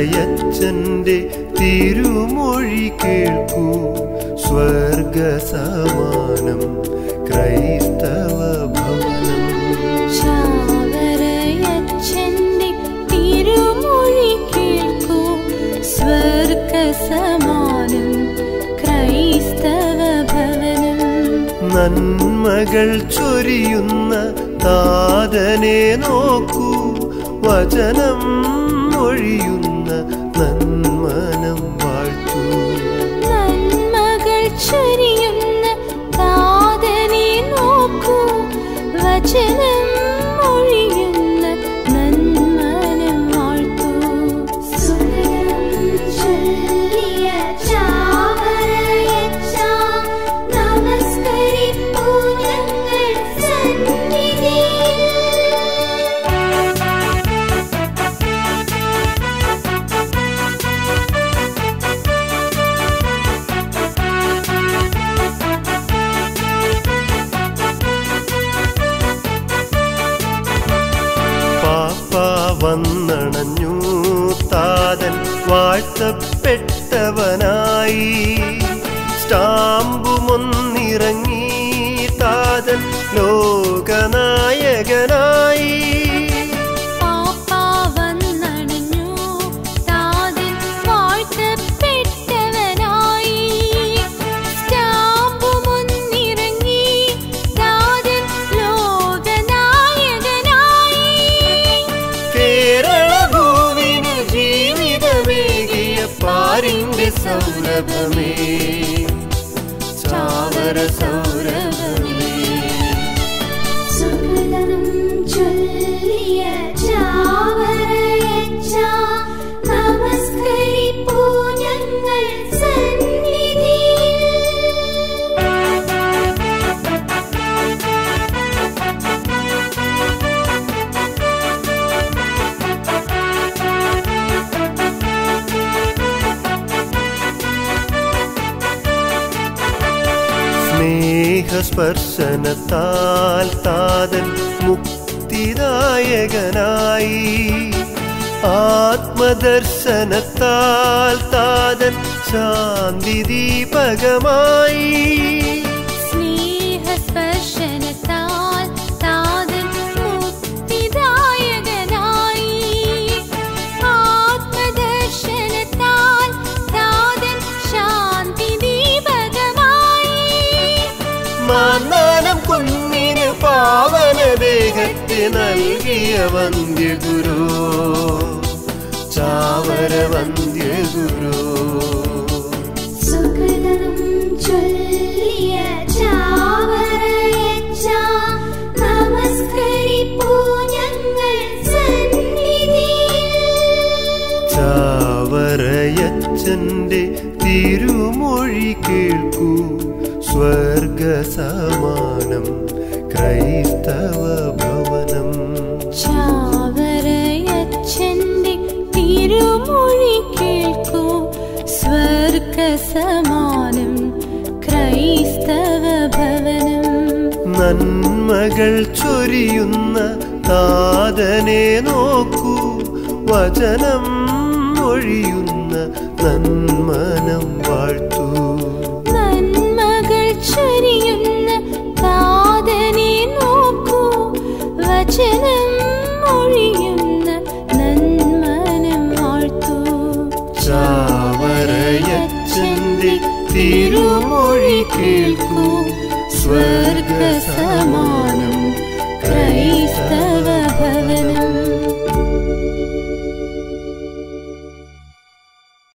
ചാവറയച്ചന്റെ തിരുമൊഴി കേൾക്കൂ സ്വർഗസമാനം ക്രൈസ്തവ ഭവനം ചാവറയച്ചന്റെ തിരുമൊഴി കേൾക്കൂ സ്വർഗസമാനം ക്രൈസ്തവ ഭവനം നന്മകൾ ചൊരിയുന്ന താതനെ നോക്കൂ വചനം ഒഴിയുന്ന നന്മനം വാഴ്ത്തൂ നന്മകൾ ചൊരിയുന്ന താതനെ നോക്കൂ വചനം ഒഴിയുന്ന നന്മനം വാഴ്ത്തൂ സുരരം ചൊല്ലിയ ചാവറയച്ച നമസ്കരിപ്പൂ ഞങ്ങൾ സന്നിധിയിൽ പാപ്പ വന്നണഞ്ഞു താതൻ വാഴ്ത്തപ്പെട്ടവനായി സ്റ്റാമ്പുമൊന്നിറങ്ങി താതൻ ലോകനായകനായി പാപ്പ വന്നണഞ്ഞു താതൻ വാഴ്ത്തപ്പെട്ടവനായി സ്റ്റാമ്പു മുന്നിറങ്ങി താതൻ ലോകനായകനായി കേരള ഭൂവിന് ജീവിതമേകിയ പാരിന്റെ സൗരഭമേ ചാവര സൗരഭമേ സുഗതം ചൊല്ലിയ ചാവറയച്ച നമസ്കരിപ്പൂ ഞങ്ങൾ സന്നിധിയിൽ സ്നേഹസ്പർശനത്താൽ താതൻ മുക്തിദായകനായി ആത്മദർശനത്താൽ താതൻ ശാന്തി ദീപകമായി സ്നേഹസ്പർശനത്താൽ താതൻ മുക്തിദായകനായി ആത്മദർശനത്താൽ താതൻ ശാന്തി ദീപകമായി മാന്നാനം കുഞ്ഞിന് പാവന ദേഹത്തെ നൽകിയ വന്ധ്യഗുരു ചാവര വന്ധ്യഗുരു സുഗതം ചൊല്ലിയ ചാവറയച്ച നമസ്കരിപ്പൂ ഞങ്ങൾ സന്നിധിയിൽ ചാവറയച്ചന്റെ തിരുമൊഴി കേൾക്കൂ സ്വർഗസമാനം ക്രൈസ്തവ ഭവനം ചാവറയച്ചന്റെ തിരുമൊഴി കേൾക്കൂ സ്വർഗസമാനം ക്രൈസ്തവ ഭവനം നന്മകൾ ചൊരിയുന്ന താതനെ നോക്കൂ വചനം ഒഴിയുന്ന നന്മനം വാഴ്ത്തൂ നന്മകൾ ചൊരിയുന്ന താതനെ നോക്കൂ വചനം ഒഴിയുന്ന നന്മനം വാഴ്ത്തൂ ചാവറയച്ചന്റെ തിരുമൊഴി കേൾക്കൂ സ്വർഗസമാനം ക്രൈസ്തവ